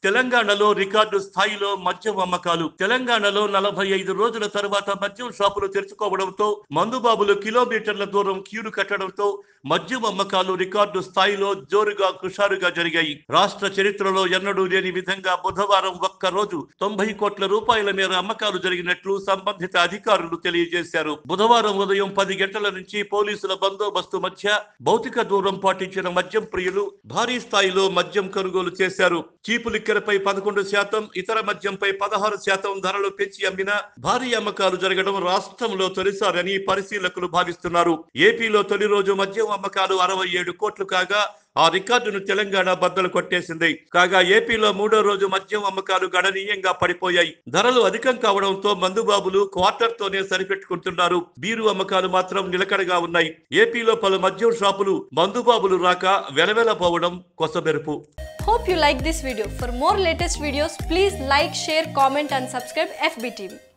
తెలంగాణలో రికార్డు స్థాయిలో మద్యం అమ్మకాలు తెలంగాణలో నలభై ఐదు రోజుల తర్వాత మద్యం షాపులు తెరుచుకోవడంతో మందుబాబులు కిలోమీటర్ల దూరం క్యూలు కట్టడంతో మద్యం అమ్మకాలు రికార్డు స్థాయిలో జోరుగా కుషారుగా జరిగాయి రాష్ట్ర చరిత్రలో ఎన్నడూ లేని విధంగా బుధవారం ఒక్క రోజు తొంభై కోట్ల రూపాయల మేర అమ్మకాలు జరిగినట్లు సంబంధిత అధికారులు తెలియజేశారు బుధవారం ఉదయం పది గంటల నుంచి పోలీసుల బందోబస్తు మధ్య భౌతిక దూరం పాటించిన మద్యం ప్రియులు భారీ స్థాయిలో మద్యం కొనుగోలు చేశారు చీపు లిక్కర్పై పదకొండు శాతం ఇతర మద్యంపై పదహారు శాతం ధరలు పెంచి అమ్మిన భారీ అమ్మకాలు జరగడం రాష్ట్రంలో తొలిసారని పరిశీలకులు భావిస్తున్నారు ఏపీలో తొలి రోజు మద్యం అమ్మకాలు అరవై ఏడు కోట్లు కాగా ఆ రికార్డును తెలంగాణ బద్దలు కొట్టేసింది కాగా ఏపీలో మూడో రోజు మద్యం అమ్మకాలు గణనీయంగా పడిపోయాయి ధరలు అధికం కావడంతో మందుబాబులు క్వార్టర్ తోనే సరిపెట్టుకుంటున్నారు బీరు అమ్మకాలు మాత్రం నిలకడగా ఉన్నాయి ఏపీలో పలు మద్యం షాపులు మందుబాబులు రాక వెలవెలపోవడం కొసమెరుపు Hope you like this video. For more latest videos, please like, share, comment and subscribe FB TV.